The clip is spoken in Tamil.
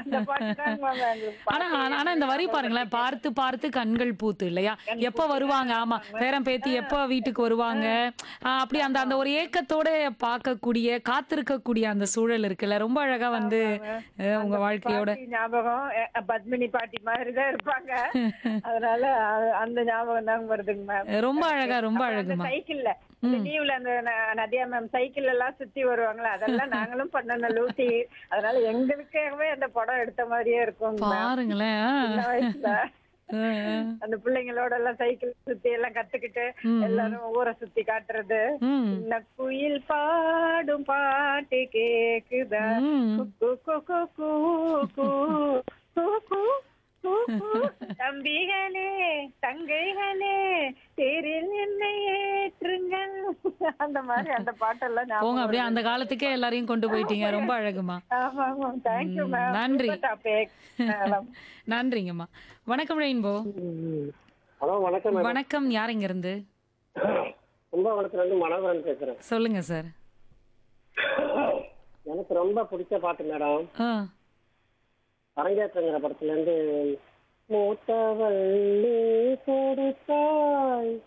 அந்த பாட்டு தான் மேம் எங்களுக்கு ஆனா பாட்டு ஆனா- ஆனா இந்த வரி பாருங்களேன் பார்த்து பார்த்து கண்கள் பூத்து இல்லையா எப்ப வருவாங்க ஆமா பேரன் பேத்தி எப்ப வீட்டுக்கு வருவாங்க ஆ, அப்படி அந்த அந்த ஒரு ஏக்கத்தோட பார்க்கக்கூடிய காத்திருக்கக்கூடிய அந்த சூழல் இருக்குல்ல ரொம்ப அழகா வந்து அஹ், உங்க வாழ்க்கையோட பாட்டி ஞாபகம் அஹ், பத்மினி பாட்டி மாதிரி தான் இருப்பாங்க அதனால அ- அந்த ஞாபகம் தான் வருதுங்க மேம் ரொம்ப அழகா ரொம்ப அப்புறம் அந்த அழகுமா சைக்கிள்ல இந்த லீவ்ல அந்த ந- நதியா மேம் சைக்கிள் எல்லாம் சுத்தி வருவாங்களா அதெல்லாம் நாங்களும் பண்ணணும் லூட்டி அதனால எங்களுக்காகவே அந்த படம் எடுத்த மாதிரியே இருக்கும் பாருங்களேன் ஆ. சின்ன வயசுல ஆ, ஆ. அந்த பிள்ளைங்களோட எல்லாம் சைக்கிள் சுத்தி எல்லாம் கத்துக்கிட்டு எல்லாரும் ஊரை சுத்தி காட்டுறது ம். சின்ன குயில் பாடும் பாட்டு கேக்குதா ம். கு, கு, கு, கு, கு, கு, கு, கு, கு. தம்பிகளே தங்கைகளே தேரில் என்னை ஏற்றுங்கள் அந்த மாதிரி அந்த பாட்டெல்லாம் ஞாபகம் போங்க அப்படியே வருது. அந்த காலத்துக்கே எல்லாரையும் கொண்டு போயிட்டீங்க ரொம்ப அழகுமா ஆமா ஆமா தேங்க்யூ ம், மேம் நன்றி. டாபிக் நன்றிங்கம்மா வணக்கம் ரெயின்போ ஹலோ வணக்கம் மேடம் வணக்கம் யார் இங்க இருந்து கும்பகோணத்துல இருந்து மனோகரன் பேசுறேன் சொல்லுங்க சார் எனக்கு ரொம்ப பிடிச்ச பாட்டு மேடம் ஆ அரங்கேற்றங்கிற படத்துல இருந்து மூத்தவள் நீ கொடுத்தாய்